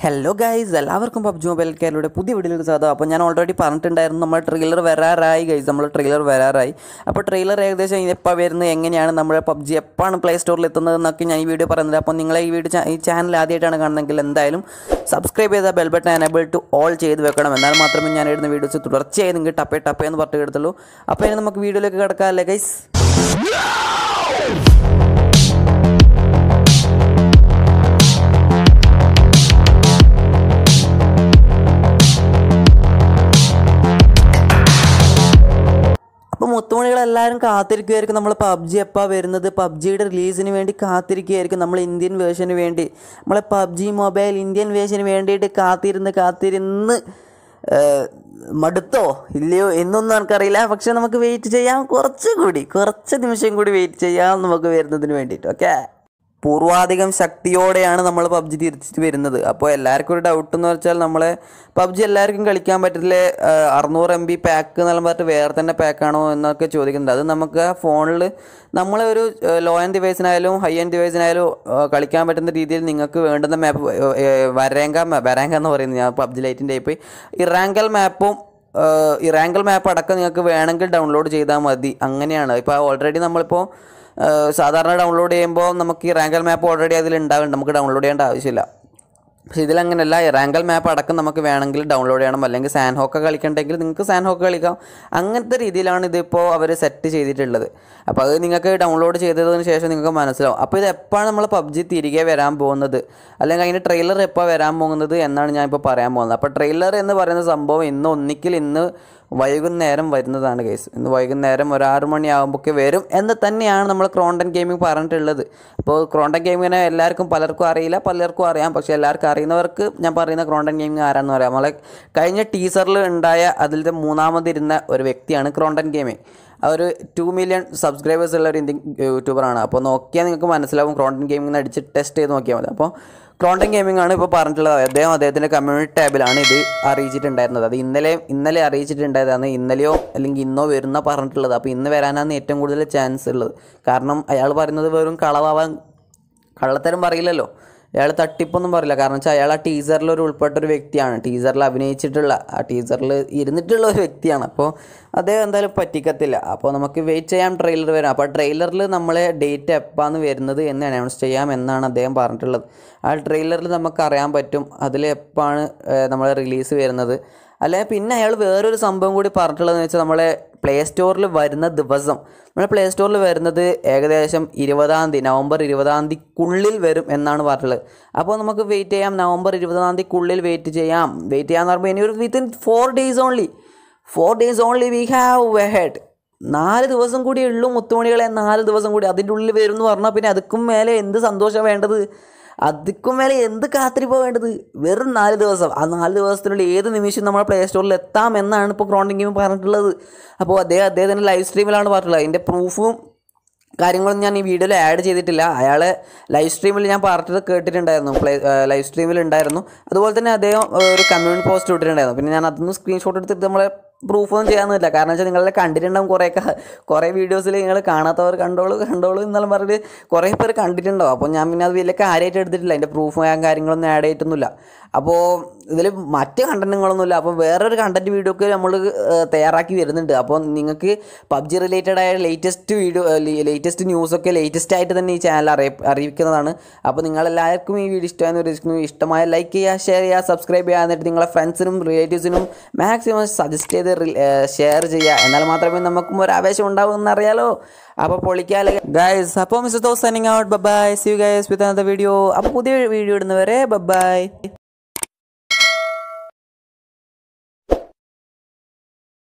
hello guys എല്ലാവർക്കും PUBG mobile കേരളയുടെ പുതിയ വീഡിയോയിലേക്ക് സാധാ അപ്പോൾ ഞാൻ ഓൾറെഡി പറഞ്ഞിട്ടുണ്ടായിരുന്നു നമ്മൾ ട്രെയിലർ വരാറായി ഗൈസ് നമ്മൾ ട്രെയിലർ വരാറായി അപ്പോൾ ട്രെയിലർ ഏകദേശം എപ്പോൾ വരുന്നത് എങ്ങനെയാണ് നമ്മുടെ പബ്ജി എപ്പോഴാണ് പ്ലേ സ്റ്റോറിൽ എത്തുന്നത് എന്നൊക്കെ ഞാൻ ഈ വീഡിയോ പറയുന്നത് അപ്പോൾ നിങ്ങൾ ഈ വീഡിയോ ഈ ചാനൽ ആദ്യമായിട്ടാണ് കാണുന്നതെങ്കിൽ എന്തായാലും സബ്സ്ക്രൈബ് ചെയ്ത bell button enable to all ചെയ്ത് വെക്കണം എന്നാൽ മാത്രമേ ഞാൻ ഇടുന്ന വീഡിയോസ് തുടർച്ചയായി നിങ്ങൾക്ക് ടപ്പേ ടപ്പേ എന്ന് പറഞ്ഞു എടുത്തുള്ളൂ അപ്പോൾ ഇനി നമുക്ക് വീഡിയോയിലേക്ക് കിടക്കാമല്ലേ ഗൈസ് അപ്പോൾ മുത്തുമണികളെല്ലാവരും കാത്തിരിക്കുമായിരിക്കും നമ്മൾ പബ്ജി എപ്പോൾ വരുന്നത് പബ്ജിയുടെ റിലീസിന് വേണ്ടി കാത്തിരിക്കുകയായിരിക്കും നമ്മൾ ഇന്ത്യൻ വേർഷന് വേണ്ടി നമ്മളെ പബ്ജി മൊബൈൽ ഇന്ത്യൻ വേർഷന് വേണ്ടിയിട്ട് കാത്തിരുന്ന് കാത്തിരുന്ന് ഏഹ്, മടുത്തോ ഇല്ലയോ എന്നൊന്നും എനിക്കറിയില്ല പക്ഷെ നമുക്ക് വെയിറ്റ് ചെയ്യാം കുറച്ച് കൂടി കുറച്ച് നിമിഷം കൂടി വെയിറ്റ് ചെയ്യാം നമുക്ക് വരുന്നതിന് വേണ്ടിയിട്ട് ഓക്കെ പൂർവാധികം ശക്തിയോടെയാണ് നമ്മൾ പബ്ജി തിരിച്ചിട്ട് വരുന്നത് അപ്പോൾ എല്ലാവർക്കും ഒരു ഡൗട്ട് എന്ന് വെച്ചാൽ നമ്മളെ പബ്ജി എല്ലാവർക്കും കളിക്കാൻ പറ്റില്ലേ അറുന്നൂറ് എം ബി പാക്ക് എന്നെല്ലാം പറഞ്ഞിട്ട് വേറെ തന്നെ പാക്കാണോ എന്നൊക്കെ ചോദിക്കുന്നുണ്ട് അത് നമുക്ക് ഫോണിൽ നമ്മളെ ഒരു ലോ എൻഡ് ഡിവൈസിനായാലും ഹൈ എൻഡ് ഡിവൈസിനായാലും കളിക്കാൻ പറ്റുന്ന രീതിയിൽ നിങ്ങൾക്ക് വേണ്ടുന്ന മാപ്പ് വരേങ്ക വരാങ്ക എന്ന് പറയുന്നത് ഞാൻ പബ്ജി ലൈറ്റിൻ്റെ ടൈപ്പ് ഇറാങ്കൽ മാപ്പും ഇറാങ്കൽ മാപ്പ് അടക്കം നിങ്ങൾക്ക് വേണമെങ്കിൽ ഡൗൺലോഡ് ചെയ്താൽ മതി അങ്ങനെയാണ് ഇപ്പോൾ ഓൾറെഡി നമ്മളിപ്പോൾ ഏഹ് സാധാരണ ഡൗൺലോഡ് ചെയ്യുമ്പോൾ നമുക്ക് ഈ റാങ്കൽ മാപ്പ് ഓൾറെഡി അതിൽ ഉണ്ടാവുന്നുണ്ട് നമുക്ക് ഡൗൺലോഡ് ചെയ്യേണ്ട ആവശ്യമില്ല പക്ഷേ ഇതിലങ്ങനെയല്ല റാങ്കൽ മാപ്പ് അടക്കം നമുക്ക് വേണമെങ്കിൽ ഡൗൺലോഡ് ചെയ്യണം അല്ലെങ്കിൽ സാൻ ഹോക്ക് കളിക്കണ്ടെങ്കിൽ നിങ്ങൾക്ക് സാൻ ഹോക്ക് കളിക്കാം അങ്ങനത്തെ രീതിയിലാണ് ഇതിപ്പോൾ അവർ സെറ്റ് ചെയ്തിട്ടുള്ളത് അപ്പോൾ അത് നിങ്ങൾക്ക് ഡൗൺലോഡ് ചെയ്തതിന് ശേഷം നിങ്ങൾക്ക് മനസ്സിലാവും അപ്പോൾ ഇത് എപ്പോഴാണ് നമ്മൾ പബ്ജി തിരികെ വരാൻ പോകുന്നത് അല്ലെങ്കിൽ അതിൻ്റെ ട്രെയിലർ എപ്പോൾ വരാൻ പോകുന്നത് എന്നാണ് ഞാൻ ഇപ്പോൾ പറയാൻ പോകുന്നത് അപ്പോൾ ട്രെയിലർ എന്ന് പറയുന്ന സംഭവം ഇന്ന് ഒന്നിക്കൽ ഇന്ന് വൈകുന്നേരം വരുന്നതാണ് കേസ് ഇന്ന് വൈകുന്നേരം ഒരു ആറ് മണിയാകുമ്പോഴൊക്കെ വരും എന്ന് തന്നെയാണ് നമ്മൾ ക്രോണ്ടൻ ഗെയിമിംഗ് പറഞ്ഞിട്ടുള്ളത് അപ്പോൾ ക്രോണ്ടൻ ഗെയിമിങ്ങിനെ എല്ലാവർക്കും പലർക്കും അറിയില്ല പലർക്കും അറിയാം പക്ഷേ എല്ലാവർക്കും അറിയുന്നവർക്ക് ഞാൻ പറയുന്ന ക്രോണ്ടൻ ഗെയിമിംഗ് ആരാന്ന് പറയാം നമ്മളെ കഴിഞ്ഞ ടീസറിൽ ഉണ്ടായ അതിലത്തെ മൂന്നാമതിരുന്ന ഒരു വ്യക്തിയാണ് ക്രോണ്ടൻ ഗെയിമിംഗ് ആ ഒരു ടു മില്യൺ സബ്സ്ക്രൈബേഴ്സ് ഉള്ള ഒരു ഇന്ത്യൻ യൂട്യൂബറാണ് അപ്പോൾ നോക്കിയാൽ നിങ്ങൾക്ക് മനസ്സിലാവും ക്രോണ്ടൻ ഗെയിമിംഗ് അടിച്ച് ടെസ്റ്റ് ചെയ്ത് നോക്കിയാൽ മതി അപ്പോൾ ക്രോണ്ടൻ ഗെയിമിംഗ് ആണ് ഇപ്പോൾ പറഞ്ഞിട്ടുള്ളത് അദ്ദേഹം അദ്ദേഹത്തിൻ്റെ കമ്മ്യൂണിറ്റി ടാബിലാണ് ഇത് അറിയിച്ചിട്ടുണ്ടായിരുന്നത് അത് ഇന്നലെ ഇന്നലെ അറിയിച്ചിട്ടുണ്ടായതാണ് ഇന്നലെയോ അല്ലെങ്കിൽ ഇന്നോ വരുന്ന പറഞ്ഞിട്ടുള്ളത് അപ്പോൾ ഇന്ന് വരാനാണ് ഏറ്റവും കൂടുതൽ ചാൻസ് ഉള്ളത് കാരണം അയാൾ പറയുന്നത് വെറും കളവാവാൻ കള്ളത്തരം പറയില്ലല്ലോ അയാൾ തട്ടിപ്പൊന്നും പറയില്ല കാരണം വെച്ചാൽ അയാൾ ആ ടീസറിൽ ഒരു ഉൾപ്പെട്ട ഒരു വ്യക്തിയാണ് ടീസറിൽ അഭിനയിച്ചിട്ടുള്ള ആ ടീസറിൽ ഇരുന്നിട്ടുള്ള ഒരു വ്യക്തിയാണ് അപ്പോൾ അദ്ദേഹം എന്തായാലും പറ്റിക്കത്തില്ല അപ്പോൾ നമുക്ക് വെയിറ്റ് ചെയ്യാം ട്രെയിലർ വരാം അപ്പോൾ ട്രെയിലറിൽ നമ്മളെ ഡേറ്റ് എപ്പാന്ന് വരുന്നത് എന്ന് അനൗൺസ് ചെയ്യാം എന്നാണ് അദ്ദേഹം പറഞ്ഞിട്ടുള്ളത് ആ ട്രെയിലറിൽ നമുക്ക് അറിയാൻ പറ്റും അതിൽ എപ്പാണ് നമ്മൾ റിലീസ് വരുന്നത് അല്ലെ പിന്നെ അയാൾ വേറൊരു സംഭവം കൂടി പറഞ്ഞിട്ടുള്ളതെന്ന് വെച്ചാൽ നമ്മളെ പ്ലേ സ്റ്റോറിൽ വരുന്ന ദിവസം നമ്മുടെ പ്ലേ സ്റ്റോറിൽ വരുന്നത് ഏകദേശം ഇരുപതാം തീയതി നവംബർ ഇരുപതാം തീയതിക്കുള്ളിൽ വരും എന്നാണ് പറഞ്ഞിട്ടുള്ളത് അപ്പോൾ നമുക്ക് വെയിറ്റ് ചെയ്യാം നവംബർ ഇരുപതാം തീയതിക്കുള്ളിൽ വെയിറ്റ് ചെയ്യാം വെയിറ്റ് ചെയ്യാന്ന് പറയുമ്പോൾ ഇനി ഒരു within four days only four days only we have ahead നാല് ദിവസം കൂടി ഉള്ളൂ മുത്തുമണികളെ നാല് ദിവസം കൂടി അതിൻ്റെ ഉള്ളിൽ വരും എന്ന് പറഞ്ഞാൽ പിന്നെ അതുക്കും മേലെ എന്ത് സന്തോഷം വേണ്ടത് അതിക്കും മേലെ എന്ത് കാത്തിരിപ്പോൾ വേണ്ടത് വെറും നാല് ദിവസം ആ നാല് ദിവസത്തിനുള്ളിൽ ഏത് നിമിഷം നമ്മൾ പ്ലേ സ്റ്റോറിൽ എത്താം എന്നാണ് ഇപ്പോൾ ക്രോണ്ടിങ് ഗെയിം പറഞ്ഞിട്ടുള്ളത് അപ്പോൾ അദ്ദേഹം അദ്ദേഹത്തിൻ്റെ ലൈവ് സ്ട്രീമിലാണ് പറഞ്ഞിട്ടുള്ളത് അതിൻ്റെ പ്രൂഫും കാര്യങ്ങളും ഞാൻ ഈ വീഡിയോയിൽ ആഡ് ചെയ്തിട്ടില്ല അയാളെ ലൈവ് സ്ട്രീമിൽ ഞാൻ പറഞ്ഞത് കേട്ടിട്ടുണ്ടായിരുന്നു പ്ലേ ലൈവ് സ്ട്രീമിൽ ഉണ്ടായിരുന്നു അതുപോലെ തന്നെ അദ്ദേഹം ഏഹ്, ഒരു കമ്മ്യൂണിറ്റി പോസ്റ്റ് ഇട്ടിട്ടുണ്ടായിരുന്നു പിന്നെ ഞാൻ അതൊന്നും സ്ക്രീൻഷോട്ട് എടുത്തിട്ട് നമ്മളെ പ്രൂഫൊന്നും ചെയ്യാനൊന്നുമില്ല കാരണം വെച്ചാൽ നിങ്ങളെ കണ്ടിട്ടുണ്ടാവും കുറേയൊക്കെ കുറേ വീഡിയോസിൽ നിങ്ങൾ കാണാത്തവർ കണ്ടോളൂ കണ്ടോളൂ എന്നെല്ലാം പറഞ്ഞിട്ട് കുറേ പേര് കണ്ടിട്ടുണ്ടാവും അപ്പോൾ ഞാൻ പിന്നെ അത് വലിയ കാര്യമായിട്ട് എടുത്തിട്ടില്ല അതിൻ്റെ പ്രൂഫും കാര്യങ്ങളൊന്നും ആഡ് ചെയ്തിട്ടൊന്നുമില്ല അപ്പോൾ ഇതിൽ മറ്റ് കണ്ടന്റുകളൊന്നുമില്ല അപ്പോൾ വേറൊരു കണ്ടന്റ് വീഡിയോ ഒക്കെ നമ്മൾ തയ്യാറാക്കി വരുന്നുണ്ട് അപ്പോൾ നിങ്ങൾക്ക് പബ്ജി റിലേറ്റഡ് ആയ ലേറ്റസ്റ്റ് വീഡിയോ ലേറ്റസ്റ്റ് ന്യൂസൊക്കെ ലേറ്റസ്റ്റ് ആയിട്ട് തന്നെ ഈ ചാനൽ അറിയ അറിയിക്കുന്നതാണ് അപ്പോൾ നിങ്ങളെല്ലാവർക്കും ഈ വീഡിയോ ഇഷ്ടമായെന്ന് പ്രതീക്ഷിക്കുന്നു ഇഷ്ടമായ ലൈക്ക് ചെയ്യുക ഷെയർ ചെയ്യുക സബ്സ്ക്രൈബ് ചെയ്യുക എന്നിട്ട് നിങ്ങളെ ഫ്രണ്ട്സിനും റിലേറ്റീവ്സിനും മാക്സിമം സജസ്റ്റ് ചെയ്ത് ഷെയർ ചെയ്യുക എന്നാൽ മാത്രമേ നമുക്കും ഒരു ആവേശം ഉണ്ടാവും എന്നറിയാലോ അപ്പോൾ പൊളിക്കാലെ ഗൈസ് അപ്പോൾ mister Thos signing out bye see you guys with another video അപ്പോൾ പുതിയ വീഡിയോ ഇടുന്നവരെ ബൈ